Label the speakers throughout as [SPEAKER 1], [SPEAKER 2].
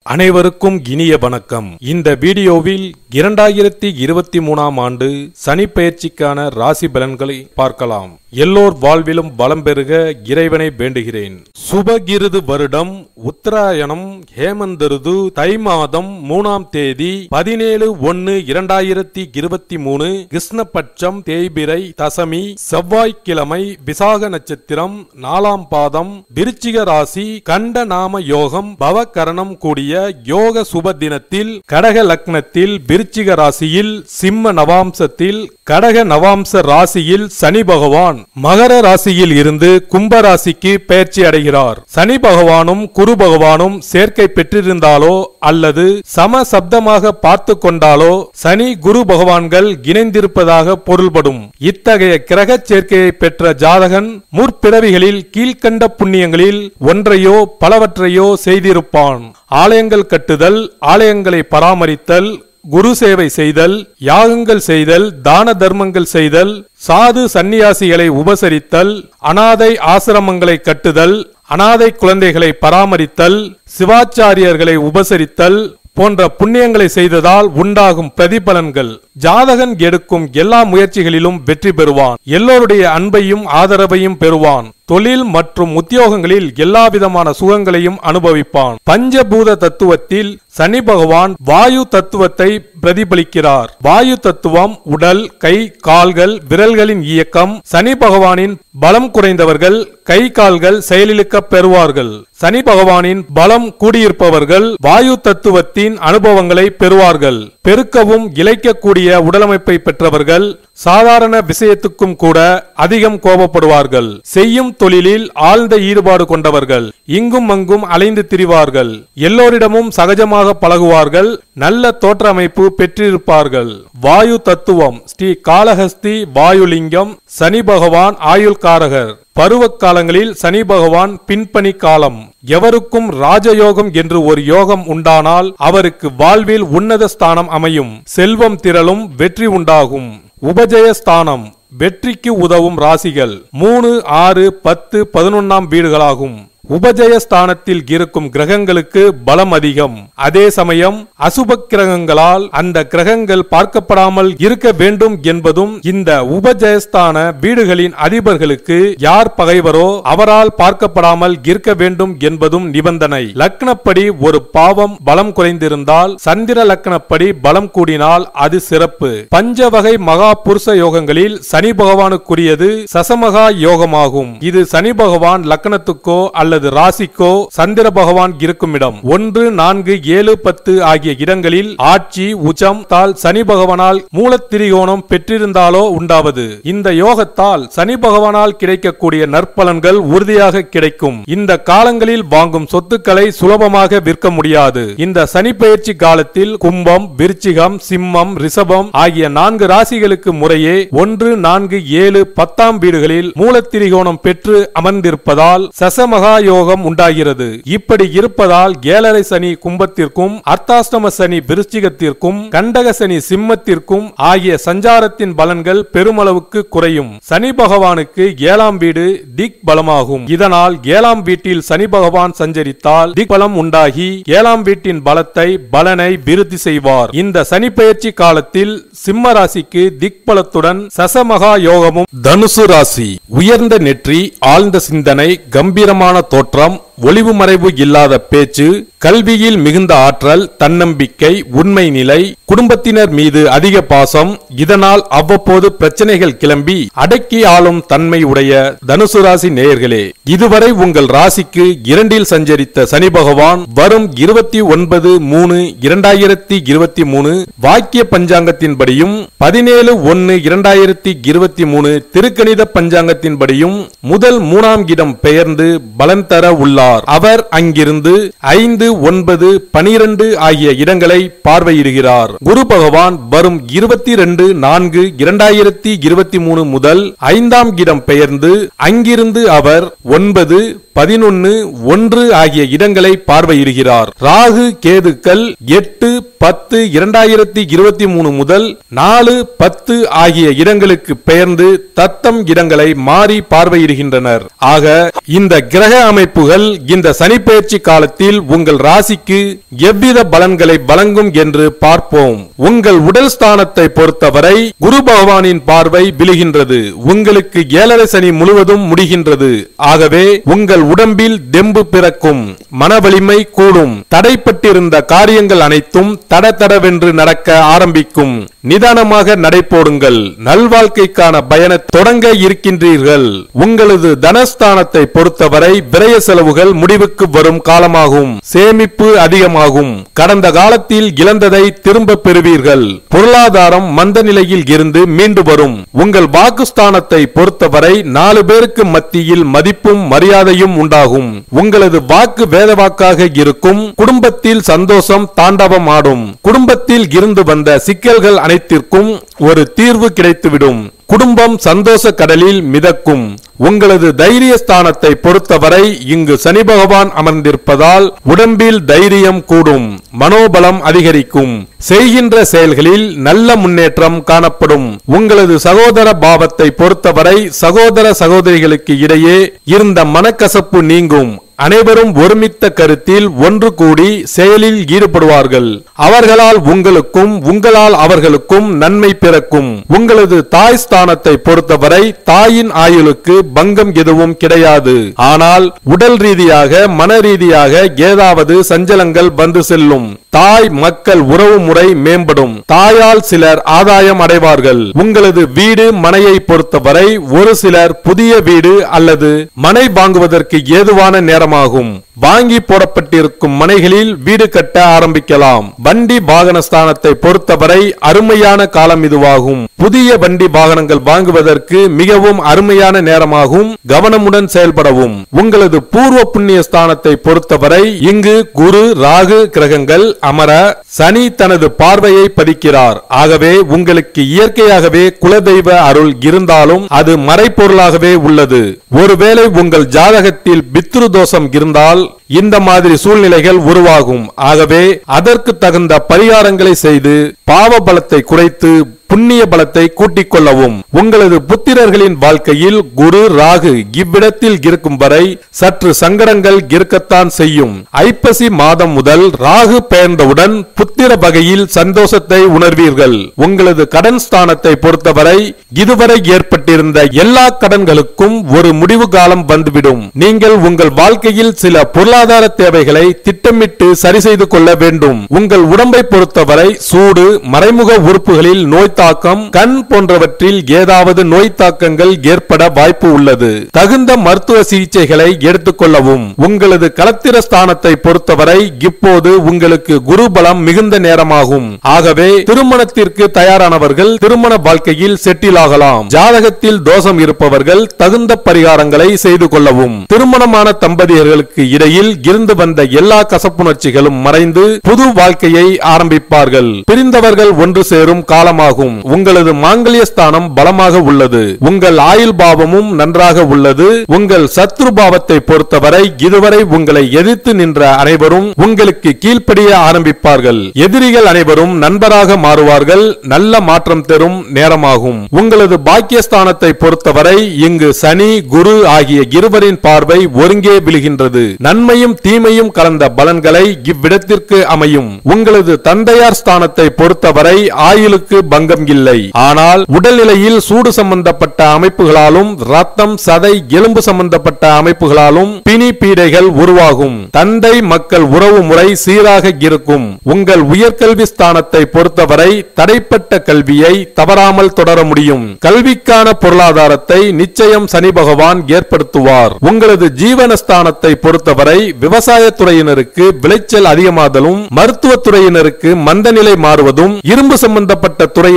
[SPEAKER 1] அனைவருக்கும் இனிய வணக்கம் இந்த வீடியோவில் இரண்டாயிரத்தி இருபத்தி மூணாம் ஆண்டு சனி பெயர்ச்சிக்கான ராசி பலன்களை பார்க்கலாம் எல்லோர் வாழ்விலும் வளம் பெருக இறைவனை வேண்டுகிறேன் சுபகிருது வருடம் உத்தராயணம் ஹேமந்தருது தை மாதம் மூணாம் தேதி பதினேழு ஒன்னு இரண்டாயிரத்தி இருபத்தி மூணு கிருஷ்ணபட்சம் தேய்பிரை தசமி செவ்வாய்க்கிழமை விசாக நட்சத்திரம் நாலாம் பாதம் விருச்சிக ராசி கண்ட நாம யோகம் பவகரணம் கூடிய யோக சுப தினத்தில் கடக லக்னத்தில் விருச்சிக ராசியில் சிம்ம நவாம்சத்தில் கடக நவாம்ச ராசியில் சனி பகவான் மகர ராசியில் இருந்து கும்ப ராசிக்கு பெயர்ச்சி அடைகிறார் சனி பகவானும் குரு பகவானும் சேர்க்கை பெற்றிருந்தாலோ அல்லது சம சப்தமாக பார்த்து கொண்டாலோ சனி குரு பகவான்கள் இணைந்திருப்பதாக பொருள்படும் இத்தகைய கிரக சேர்க்கையை பெற்ற ஜாதகன் முற்பிறவிகளில் கீழ்க்கண்ட புண்ணியங்களில் ஒன்றையோ பலவற்றையோ செய்திருப்பான் ஆலயங்கள் கட்டுதல் ஆலயங்களை பராமரித்தல் குரு சேவை செய்தல் யாகங்கள் செய்தல் தான தர்மங்கள் செய்தல் சாது சந்நியாசிகளை உபசரித்தல் அனாதை ஆசிரமங்களை கட்டுதல் அனாதை குழந்தைகளை பராமரித்தல் சிவாச்சாரியர்களை உபசரித்தல் போன்ற புண்ணியங்களை செய்ததால் உண்டாகும் பிரதிபலன்கள் ஜாதகன் எடுக்கும் எல்லா முயற்சிகளிலும் வெற்றி பெறுவான் எல்லோருடைய அன்பையும் ஆதரவையும் பெறுவான் தொழில் மற்றும் உத்தியோகங்களில் எல்லா விதமான சுகங்களையும் அனுபவிப்பான் பஞ்சபூத தத்துவத்தில் சனி பகவான் வாயு தத்துவத்தை பிரதிபலிக்கிறார் வாயு தத்துவம் உடல் கை கால்கள் விரல்களின் இயக்கம் சனி பகவானின் பலம் குறைந்தவர்கள் கை கால்கள் செயலிழக்க பெறுவார்கள் சனி பகவானின் பலம் கூடியிருப்பவர்கள் வாயு தத்துவத்தின் அனுபவங்களை பெறுவார்கள் பெருக்கவும் இழைக்கக்கூடிய உடலமைப்பை பெற்றவர்கள் சாதாரண விஷயத்துக்கும் கூட அதிகம் கோபப்படுவார்கள் செய்யும் தொழிலில் ஆழ்ந்த ஈடுபாடு கொண்டவர்கள் இங்கும் அங்கும் அலைந்து திரிவார்கள் எல்லோரிடமும் சகஜமாக பழகுவார்கள் நல்ல தோற்றமைப்பு பெற்றிருப்பார்கள் வாயு தத்துவம் ஸ்ரீ காளஹஸ்தி வாயுலிங்கம் சனி பகவான் ஆயுள்காரகர் பருவ காலங்களில் சனி பகவான் பின்பணி காலம் எவருக்கும் ராஜயோகம் என்று ஒரு யோகம் உண்டானால் அவருக்கு வாழ்வில் உன்னத ஸ்தானம் அமையும் செல்வம் திரளும் வெற்றி உண்டாகும் உபஜயஸ்தானம் வெற்றிக்கு உதவும் ராசிகள் மூணு ஆறு பத்து பதினொன்னாம் வீடுகளாகும் உபஜயஸ்தானத்தில் இருக்கும் கிரகங்களுக்கு பலம் அதிகம் அதே சமயம் அசுப கிரகங்களால் அந்த கிரகங்கள் பார்க்கப்படாமல் இருக்க வேண்டும் என்பதும் இந்த உபஜயஸ்தான வீடுகளின் அதிபர்களுக்கு யார் பகைவரோ அவரால் பார்க்கப்படாமல் இருக்க வேண்டும் என்பதும் நிபந்தனை லக்னப்படி ஒரு பாவம் பலம் குறைந்திருந்தால் சந்திர லக்னப்படி பலம் கூடினால் அது சிறப்பு பஞ்ச வகை மகா புருஷ யோகங்களில் சனி பகவானுக்குரியது சசமகா யோகமாகும் இது சனி பகவான் லக்னத்துக்கோ அல்லது ராசிக்கோ சந்திர பகவான் இருக்கும் இடம் ஒன்று நான்கு ஏழு பத்து ஆகிய இடங்களில் ஆட்சி உச்சம் தால் சனி பகவானால் மூலத்திரிகோணம் பெற்றிருந்தாலோ உண்டாவது இந்த யோகத்தால் சனி பகவானால் கிடைக்கக்கூடிய நற்பலன்கள் உறுதியாக கிடைக்கும் இந்த காலங்களில் வாங்கும் சொத்துக்களை சுலபமாக விற்க முடியாது இந்த சனி பயிற்சி காலத்தில் கும்பம் விருச்சிகம் சிம்மம் ரிஷபம் ஆகிய நான்கு ராசிகளுக்கு முறையே ஒன்று நான்கு ஏழு பத்தாம் வீடுகளில் மூலத்திரிகோணம் பெற்று அமர்ந்திருப்பதால் சசமகா யோகம் உண்டாகிறது இப்படி இருப்பதால் ஏழரை சனி கும்பத்திற்கும் அர்த்தாஷ்டம சனி விருச்சிகத்திற்கும் கண்டக சனி சிம்மத்திற்கும் ஆகிய சஞ்சாரத்தின் பலன்கள் பெருமளவுக்கு குறையும் சனி பகவானுக்கு ஏழாம் வீடு திக் பலமாகும் இதனால் ஏழாம் வீட்டில் சனி பகவான் சஞ்சரித்தால் திக் பலம் உண்டாகி ஏழாம் வீட்டின் பலத்தை பலனை விருத்தி செய்வார் இந்த சனி பெயர்ச்சி காலத்தில் சிம்ம ராசிக்கு திக் பலத்துடன் சசமகா யோகமும் தனுசு ராசி உயர்ந்த நெற்றி ஆழ்ந்த சிந்தனை கம்பீரமான தோற்றம் ஒளிவு மறைவு இல்லாத பேச்சு கல்வியில் மிகுந்த ஆற்றல் தன்னம்பிக்கை உண்மை நிலை குடும்பத்தினர் மீது அதிக பாசம் இதனால் அவ்வப்போது பிரச்சனைகள் கிளம்பி அடக்கி ஆளும் தன்மை உடைய தனுசு ராசி நேயர்களே இதுவரை உங்கள் ராசிக்கு இரண்டில் சஞ்சரித்த சனி பகவான் வரும் இருபத்தி ஒன்பது மூணு இரண்டாயிரத்தி இருபத்தி மூணு வாக்கிய பஞ்சாங்கத்தின்படியும் பதினேழு ஒன்னு இரண்டாயிரத்தி இருபத்தி மூணு திருக்கணித பஞ்சாங்கத்தின்படியும் முதல் மூணாம் இடம் பெயர்ந்து பலன் தர உள்ளார் அவர் அங்கிருந்து ஐந்து ஒன்பது பனிரெண்டு ஆகிய இடங்களை பார்வையிடுகிறார் குரு பகவான் வரும் இருபத்தி ரெண்டு நான்கு இரண்டாயிரத்தி இருபத்தி மூணு முதல் ஐந்தாம் இடம் பெயர்ந்து அங்கிருந்து அவர் ஒன்பது பதினொன்னு ஒன்று ஆகிய இடங்களை பார்வையிடுகிறார் ராகு கேதுக்கள் எட்டு பத்து இரண்டாயிரத்தி இருபத்தி மூணு முதல் நாலு பத்து ஆகிய இடங்களுக்கு பெயர்ந்து தத்தம் இடங்களை மாறி பார்வையிடுகின்றனர் ஆக இந்த கிரக அமைப்புகள் இந்த சனிப்பெயர்ச்சி காலத்தில் உங்கள் ராசிக்கு எவ்வித பலன்களை வழங்கும் என்று பார்ப்போம் உங்கள் உடல் ஸ்தானத்தை பொறுத்தவரை குரு பகவானின் பார்வை விழுகின்றது உங்களுக்கு ஏழரை சனி முழுவதும் முடிகின்றது ஆகவே உங்கள் உடம்பில் தெம்பு பிறக்கும் மன வலிமை கூடும் தடைப்பட்டிருந்த காரியங்கள் அனைத்தும் தட தடவென்று நடக்க ஆரம்பிக்கும் நிதானமாக நடைபோடுங்கள் நல்வாழ்க்கைக்கான பயண தொடங்க இருக்கின்றீர்கள் உங்களது தனஸ்தானத்தை பொறுத்தவரை விரய செலவுகள் முடிவுக்கு வரும் காலமாகும் சேமிப்பு அதிகமாகும் கடந்த காலத்தில் இழந்ததை திரும்ப பெறுவீர்கள் பொருளாதாரம் மந்த நிலையில் இருந்து மீண்டு வரும் உங்கள் வாக்குஸ்தானத்தை பொறுத்தவரை நாலு பேருக்கு மத்தியில் மதிப்பும் மரியாதையும் உண்டாகும் உங்களது வாக்கு வேத வாக்காக இருக்கும் குடும்பத்தில் சந்தோஷம் தாண்டவம் ஆடும் குடும்பத்தில் இருந்து வந்த சிக்கல்கள் அனைத்திற்கும் ஒரு தீர்வு கிடைத்துவிடும் குடும்பம் சந்தோஷ கடலில் மிதக்கும் உங்களது தைரிய ஸ்தானத்தை பொறுத்தவரை இங்கு சனி பகவான் அமர்ந்திருப்பதால் உடம்பில் தைரியம் கூடும் மனோபலம் அதிகரிக்கும் செய்கின்ற செயல்களில் நல்ல முன்னேற்றம் காணப்படும் உங்களது சகோதர பாவத்தை பொறுத்தவரை சகோதர சகோதரிகளுக்கு இடையே இருந்த மனக்கசப்பு நீங்கும் அனைவரும் ஒருமித்த கருத்தில் ஒன்று கூடி செயலில் ஈடுபடுவார்கள் அவர்களால் உங்களுக்கும் உங்களால் அவர்களுக்கும் நன்மை பிறக்கும் உங்களது தாய் ஸ்தானத்தை பொறுத்தவரை தாயின் ஆயுளுக்கு பங்கம் எதுவும் கிடையாது ஆனால் உடல் ரீதியாக மன ரீதியாக ஏதாவது சஞ்சலங்கள் வந்து செல்லும் தாய் மக்கள் உறவு முறை மேம்படும் தாயால் சிலர் ஆதாயம் அடைவார்கள் உங்களது வீடு மனையை பொறுத்தவரை ஒரு சிலர் புதிய வீடு அல்லது மனை வாங்குவதற்கு ஏதுவான நேரமாகும் வாங்கி போடப்பட்டிருக்கும் மனைகளில் வீடு கட்ட ஆரம்பிக்கலாம் வண்டி வாகன ஸ்தானத்தை பொறுத்தவரை அருமையான காலம் இதுவாகும் புதிய வண்டி வாகனங்கள் வாங்குவதற்கு மிகவும் அருமையான நேரமாகும் கவனமுடன் செயல்படவும் உங்களது பூர்வ புண்ணிய ஸ்தானத்தை பொறுத்தவரை இங்கு குரு ராகு கிரகங்கள் அமர சனி தனது பார்வையை பதிக்கிறார் ஆகவே உங்களுக்கு இயற்கையாகவே குலதெய்வ அருள் இருந்தாலும் அது மறைப்பொருளாகவே உள்ளது ஒருவேளை உங்கள் ஜாதகத்தில் பித்ரு தோஷம் இருந்தால் இந்த மாதிரி சூழ்நிலைகள் உருவாகும் ஆகவே அதற்கு தகுந்த பரிகாரங்களை செய்து பாவ பலத்தை குறைத்து புண்ணிய பலத்தை கூட்டிக் கொள்ளவும் உங்களது புத்திரர்களின் வாழ்க்கையில் குரு ராகு இவ்விடத்தில் இருக்கும் வரை சற்று சங்கடங்கள் இருக்கத்தான் செய்யும் ஐப்பசி மாதம் முதல் ராகு பெயர்ந்தவுடன் புத்திர வகையில் சந்தோஷத்தை உணர்வீர்கள் உங்களது கடன் ஸ்தானத்தை பொறுத்தவரை இதுவரை ஏற்பட்டிருந்த எல்லா கடன்களுக்கும் ஒரு முடிவு காலம் வந்துவிடும் நீங்கள் உங்கள் வாழ்க்கையில் சில பொருளாதார தேவைகளை திட்டமிட்டு சரி செய்து கொள்ள வேண்டும் உங்கள் உடம்பை பொறுத்தவரை சூடு மறைமுக உறுப்புகளில் நோய் தாக்கம் கண் போன்றவற்றில் ஏதாவது நோய் தாக்கங்கள் ஏற்பட வாய்ப்பு உள்ளது தகுந்த மருத்துவ சிகிச்சைகளை எடுத்துக்கொள்ளவும் உங்களது களத்திர ஸ்தானத்தை பொறுத்தவரை இப்போது உங்களுக்கு குரு பலம் மிகுந்த நேரமாகும் ஆகவே திருமணத்திற்கு தயாரானவர்கள் திருமண வாழ்க்கையில் செட்டில் ஆகலாம் ஜாதகத்தில் தோஷம் இருப்பவர்கள் தகுந்த பரிகாரங்களை செய்து கொள்ளவும் திருமணமான தம்பதியர்களுக்கு இடையில் இருந்து வந்த எல்லா கசப்புணர்ச்சிகளும் மறைந்து புது வாழ்க்கையை ஆரம்பிப்பார்கள் பிரிந்தவர்கள் ஒன்று சேரும் காலமாகும் உங்களது மாங்கல்ய ஸ்தானம் பலமாக உள்ளது உங்கள் ஆயுள் பாவமும் நன்றாக உள்ளது உங்கள் சத்ரு பாவத்தை பொறுத்தவரை இதுவரை உங்களை எதிர்த்து நின்ற அனைவரும் உங்களுக்கு கீழ்ப்படிய ஆரம்பிப்பார்கள் எதிரிகள் அனைவரும் நண்பராக மாறுவார்கள் நல்ல மாற்றம் தரும் நேரமாகும் உங்களது பாக்கியஸ்தானத்தை பொறுத்தவரை இங்கு சனி குரு ஆகிய இருவரின் பார்வை ஒருங்கே விழுகின்றது நன்மையும் தீமையும் கலந்த பலன்களை இவ்விடத்திற்கு அமையும் உங்களது தந்தையார் ஸ்தானத்தை பொறுத்தவரை ஆயுளுக்கு பங்கம் இல்லை ஆனால் உடல்நிலையில் சூடு சம்பந்தப்பட்ட அமைப்புகளாலும் ரத்தம் சதை எலும்பு சம்பந்தப்பட்ட அமைப்புகளாலும் பிணி பீடைகள் உருவாகும் தந்தை மக்கள் உறவு முறை சீராக இருக்கும் உங்கள் உயர்கல்வி ஸ்தானத்தை பொறுத்தவரை தடைப்பட்ட கல்வியை தவறாமல் தொடர முடியும் கல்விக்கான பொருளாதாரத்தை நிச்சயம் சனி பகவான் ஏற்படுத்துவார் உங்களது ஜீவனஸ்தானத்தை பொறுத்தவரை விவசாயத்துறையினருக்கு விளைச்சல் அதிகமாதலும் மருத்துவ துறையினருக்கு மந்தநிலை மாறுவதும் இரும்பு சம்பந்தப்பட்ட துறையினர்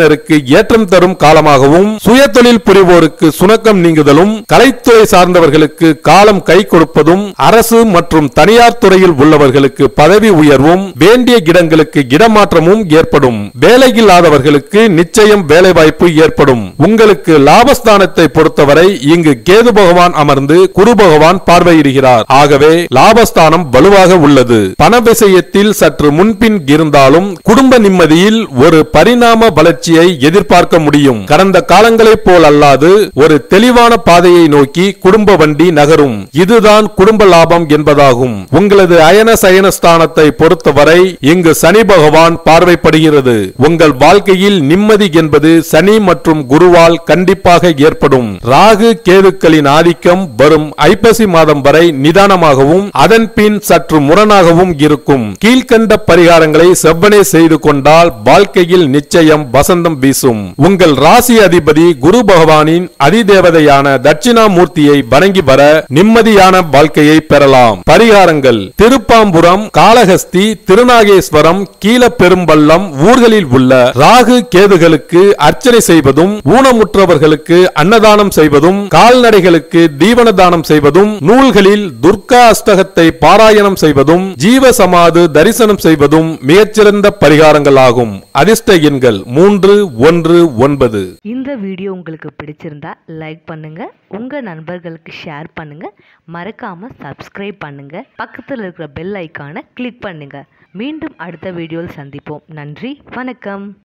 [SPEAKER 1] தலைமுறையினருக்கு ஏற்றம் தரும் காலமாகவும் சுயதொழில் புரிவோருக்கு சுணக்கம் நீங்குதலும் கலைத்துறை சார்ந்தவர்களுக்கு காலம் கை கொடுப்பதும் அரசு மற்றும் தனியார் துறையில் உள்ளவர்களுக்கு பதவி உயர்வும் வேண்டிய இடங்களுக்கு இடமாற்றமும் ஏற்படும் வேலையில்லாதவர்களுக்கு நிச்சயம் வேலைவாய்ப்பு ஏற்படும் உங்களுக்கு லாபஸ்தானத்தை பொறுத்தவரை இங்கு கேது பகவான் அமர்ந்து குரு பகவான் பார்வையிடுகிறார் ஆகவே லாபஸ்தானம் வலுவாக உள்ளது பண விஷயத்தில் சற்று முன்பின் இருந்தாலும் குடும்ப நிம்மதியில் ஒரு பரிணாம வளர்ச்சியை எதிர்பார்க்க முடியும் கடந்த காலங்களைப் போல் அல்லாது ஒரு தெளிவான பாதையை நோக்கி குடும்ப வண்டி நகரும் இதுதான் குடும்ப லாபம் என்பதாகும் உங்களது அயன சயன ஸ்தானத்தை பொறுத்தவரை இங்கு சனி பகவான் பார்வைப்படுகிறது உங்கள் வாழ்க்கையில் நிம்மதி என்பது சனி மற்றும் குருவால் கண்டிப்பாக ஏற்படும் ராகு கேதுக்களின் ஆதிக்கம் வரும் ஐப்பசி மாதம் வரை நிதானமாகவும் அதன் பின் சற்று முரணாகவும் இருக்கும் கீழ்கண்ட பரிகாரங்களை செவ்வனே செய்து கொண்டால் வாழ்க்கையில் நிச்சயம் வசந்தம் வீசும் உங்கள் ராசி அதிபதி குரு பகவானின் அதிதேவதையான தட்சிணாமூர்த்தியை வணங்கி வர நிம்மதியான வாழ்க்கையை பெறலாம் பரிகாரங்கள் திருப்பாம்புரம் காளஹஸ்தி திருநாகேஸ்வரம் கீழப்பெரும்பள்ளம் ஊர்களில் உள்ள ராகு கேதுகளுக்கு அர்ச்சனை செய்வதும் ஊனமுற்றவர்களுக்கு அன்னதானம் செய்வதும் கால்நடைகளுக்கு தீவன தானம் செய்வதும் நூல்களில் துர்கா அஷ்டகத்தை பாராயணம் செய்வதும் ஜீவ சமாது தரிசனம் செய்வதும் மிகச்சிறந்த பரிகாரங்கள் ஆகும் அதிர்ஷ்ட எண்கள் மூன்று ஒன்று ஒன்பது
[SPEAKER 2] இந்த வீடியோ உங்களுக்கு பிடிச்சிருந்தா லைக் பண்ணுங்க உங்க நண்பர்களுக்கு ஷேர் பண்ணுங்க மறக்காம சப்ஸ்கிரைப் பண்ணுங்க பக்கத்தில் இருக்கிற பெல் ஐக்கானை கிளிக் பண்ணுங்க மீண்டும் அடுத்த வீடியோவில் சந்திப்போம் நன்றி வணக்கம்